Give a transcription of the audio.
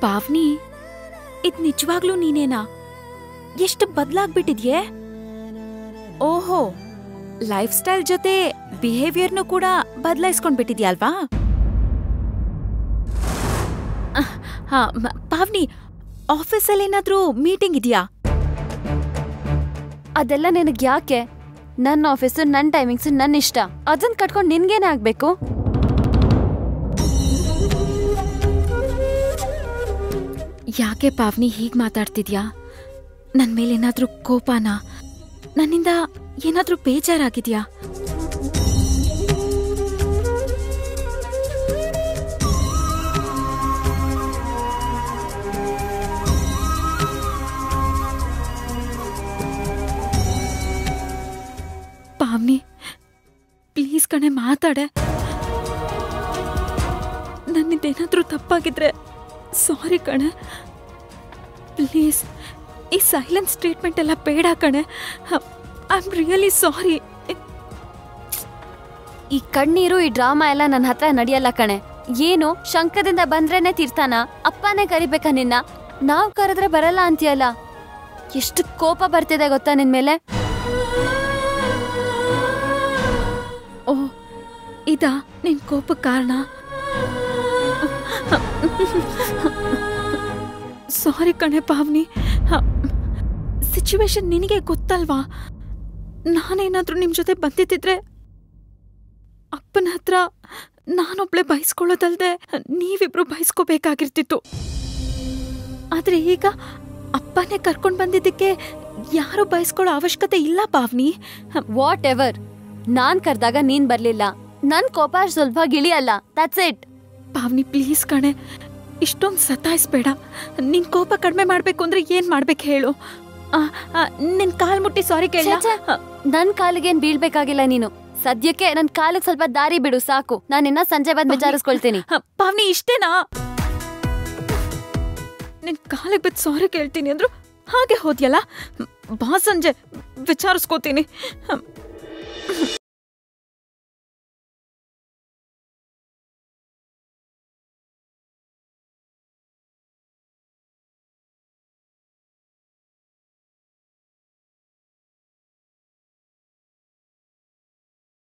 ಪಾವ್ನಿ ಇದ್ ನಿಜವಾಗ್ಲೂ ನೀನೇನಾ ಎಷ್ಟು ಬದ್ಲಾಗ್ಬಿಟ್ಟಿದ್ಯೆ ಓಹೋ ಲೈಫ್ ಸ್ಟೈಲ್ ಜೊತೆ ಬಿಹೇವಿಯರ್ನು ಕೂಡ ಬದಲಾಯಿಸ್ಕೊಂಡ್ಬಿಟ್ಟಿದ್ಯಲ್ವಾ ಹಾ ಮ- ಪಾವ್ನಿ ಆಫೀಸಲ್ಲಿ ಏನಾದ್ರೂ ಮೀಟಿಂಗ್ ಇದೆಯಾ ಅದೆಲ್ಲ ನಿನಗ್ ಯಾಕೆ ನನ್ನ ಆಫೀಸು ನನ್ನ ಟೈಮಿಂಗ್ಸ್ ನನ್ನ ಇಷ್ಟ ಅದನ್ನ ಕಟ್ಕೊಂಡು ನಿನ್ಗೇನೆ ಆಗ್ಬೇಕು ಯಾಕೆ ಪಾವ್ನಿ ಹೀಗ್ ಮಾತಾಡ್ತಿದ್ಯಾ ನನ್ ಮೇಲೆ ಏನಾದ್ರೂ ಕೋಪನಾ ನನ್ನಿಂದ ಏನಾದ್ರೂ ಬೇಜಾರಾಗಿದ್ಯಾ ಪಾವ್ನಿ ಪ್ಲೀಸ್ ಕಣೆ ಮಾತಾಡೆ ನನ್ನಿಂದೇನಾದ್ರೂ ತಪ್ಪಾಗಿದ್ರೆ ಸಾರಿ ಕಣೆ ಪ್ಲೀಸ್ ಈ ಸೈಲೆನ್ಸ್ ಟ್ರೀಟ್ಮೆಂಟ್ ಎಲ್ಲ ಬೇಡ ಕಣೆ ಐ ಆಮ್ ರಿಯಲಿ ಸಾರಿ ಈ ಕಣ್ಣೀರು ಈ ಡ್ರಾಮಾ ಎಲ್ಲ ನನ್ನ ಹತ್ರ ನಡೆಯಲ್ಲ ಕಣೆ ಏನು ಶಂಕದಿಂದ ಬಂದ್ರೇನೆ ತೀರ್ತಾನ ಅಪ್ಪನೇ ಕರಿಬೇಕಾ ನಿನ್ನ ನಾವ್ ಕರೆದ್ರೆ ಬರಲ್ಲ ಅಂತೀಯಲ್ಲ ಎಷ್ಟು ಕೋಪ ಬರ್ತಿದೆ ಗೊತ್ತಾ ನಿನ್ ಮೇಲೆ ಓ ಇದಾ ನಿನ್ ಕೋಪ ಕಾರಣ ಸಾರಿ ಕಣೆ ಪಾವ್ನಿ ಸಿಚುವೇಶನ್ ನಿನಗೆ ಗೊತ್ತಲ್ವಾ ನಾನೇನಾದ್ರೂ ನಿಮ್ ಜೊತೆ ಬಂದಿದ್ದಿದ್ರೆ ಅಪ್ಪನ ಹತ್ರ ನಾನೊಬ್ಳೆ ಬಯಸ್ಕೊಳ್ಳೋದಲ್ದೆ ನೀವಿಬ್ರು ಬಯಸ್ಕೋಬೇಕಾಗಿರ್ತಿತ್ತು ಆದ್ರೆ ಈಗ ಅಪ್ಪನೇ ಕರ್ಕೊಂಡ್ ಬಂದಿದ್ದಕ್ಕೆ ಯಾರು ಬಯಸ್ಕೊಳ್ಳೋ ಅವಶ್ಯಕತೆ ಇಲ್ಲ ಪಾವ್ನಿ ವಾಟ್ ಎವರ್ ನಾನ್ ಕರ್ದಾಗ ನೀನ್ ಬರ್ಲಿಲ್ಲ ನನ್ ಕೋಪ ಅಷ್ಟ್ ಸುಲಭ ಗಿಳಿಯಲ್ಲ ದಟ್ಸ್ ಇಟ್ ಪಾವ್ನಿ ಪ್ಲೀಸ್ ಕಣೆ ಇಷ್ಟೊಂದು ಸತಾಯಿಸ್ಬೇಡ ನಿನ್ ಕೋಪ ಕಡಿಮೆ ಮಾಡ್ಬೇಕು ಅಂದ್ರೆ ಏನ್ ಮಾಡ್ಬೇಕು ಹೇಳು ಆ, ಆ, ನಿನ್ ಕಾಲ್ ಮುಟ್ಟಿ ಸಾರಿ ಕೇಳ ಛೆ, ಛೆ. ನನ್ ಕಾಲಿಗೇನ್ ಬೀಳ್ಬೇಕಾಗಿಲ್ಲ ನೀನು ಸದ್ಯಕ್ಕೆ ನನ್ ಕಾಲಿಗೆ ಸ್ವಲ್ಪ ದಾರಿ ಬಿಡು ಸಾಕು ನಾನು ಇನ್ನ ಸಂಜೆ ಬಂದ್ ವಿಚಾರಿಸ್ಕೊಳ್ತೀನಿ ಪಾವ್ನಿ ಇಷ್ಟೇನಾ ನಿನ್ ಕಾಲಿಗೆ ಬಿದ್ದು ಸಾರಿ ಕೇಳ್ತೀನಿ ಅಂದ್ರು ಹಾಗೆ ಹೋದ್ಯಲ್ಲ ಬಾ ಸಂಜೆ ವಿಚಾರಿಸ್ಕೋತೀನಿ